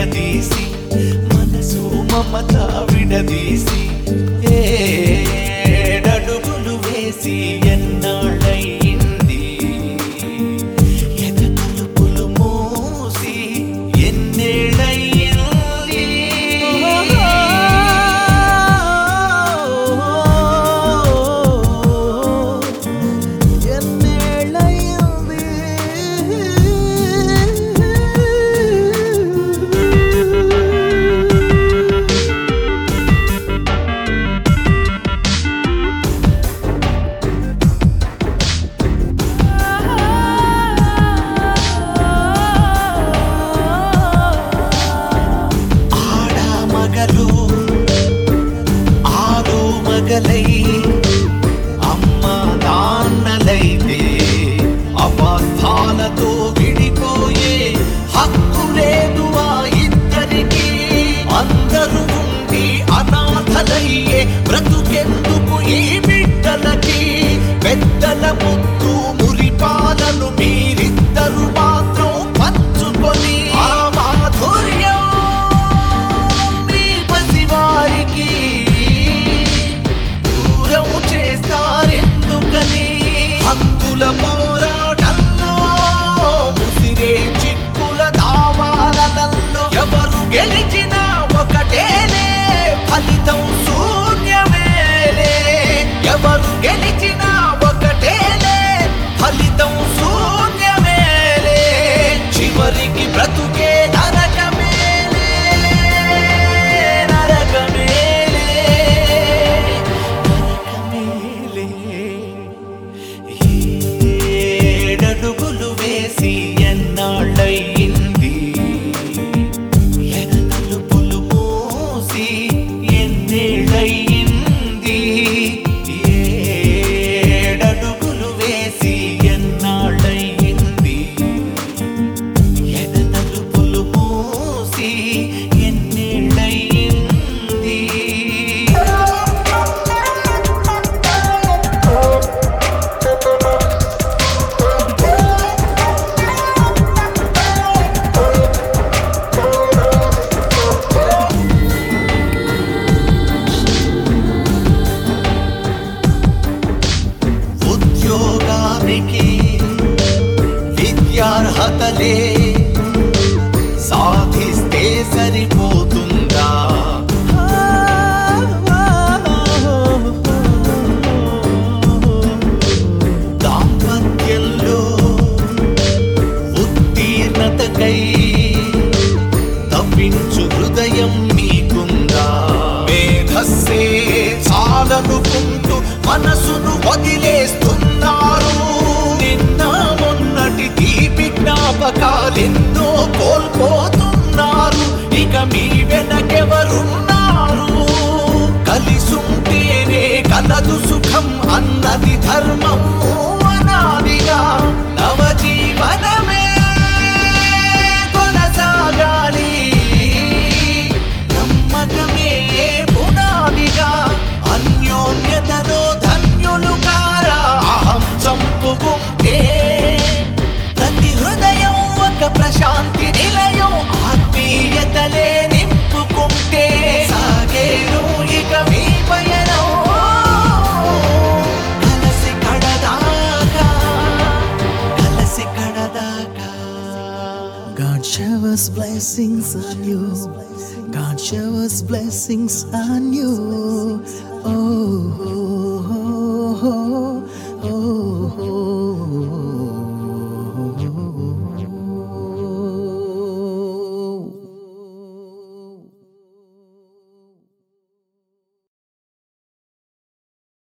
ఎగదీసి మనసు మమత విడదీసి ఏడడుగులు వేసి ఎన్నాళ్ళయింది ఎద తలుపులు మూసి ఎన్నేళ్ళయింది ఆడ మగలు ఆరు మగలై అమ్మ నాన్నలైతే అబద్ధాలతో విడిపోయే హక్కు లేదు ఆ ఇద్దరికి అందరూ ఉండి అనాథలయ్యే బ్రతుకెందుకు ఈ బిడ్డలకి పెద్దల ముద్దు మురిపాలను మీరిద్దరు మాత్రం పంచుకొని ఆ మాధుర్యం మీ పసివారికి దూరం చేస్తారెందుకని హక్కుల పోరాటంలో ముసిరే చిక్కుల దావాలలో ఎవరు గెలిచినా ఒకటేలే ఫలితం శూన్యమేలే ఎవరు గెలిచినా ఒకటేలే ఫలితం శూన్యమేలే చివరికి బ్రతుకే నరకమేలే నరకమేలే నరకమేలే ఏడడుగులు వేసి ఎన్నాళ్ళయింది ఎద తలుపులు మూసి ఎన్నేళ్ళయింది ఏడడుగులు వేసి ఎన్నాళ్ళయింది ఎద తలుపులు మూసి ఎన్నేళ్ళయింది ఉద్యోగానికి విద్యార్హతలే సాధిస్తే సరిపోతుందా దాంపత్యంలో ఉత్తీర్ణతకై తప్పించు హృదయం మీకుందా మేధస్సే చాలనుకుంటూ మనసును వదిలేస్తున్నారు నిన్న మొన్నటి తీపి జ్ఞాపకాలెన్నో కోల్పోతున్నారు ఇక మీ వెనకెవరున్నారు కలిసుంటేనే కలదు సుఖం అన్నది ధర్మం అనాదిగా నవజీవనమే కొనసాగాలి నమ్మకమే పునాదిగా అన్యోన్యతలో ధన్యులు కారా అహం చంపుకుంటే ప్రతి హృదయం ఒక ప్రశాంతి నిలయం ఆత్మీయతలే నింపుకుంటే సాగేరు ఇక మీ పయనం కలసి కడదాకా కలసి కడదాకా God showers blessings on you. God showers blessings on you. Oh, oh, oh, oh.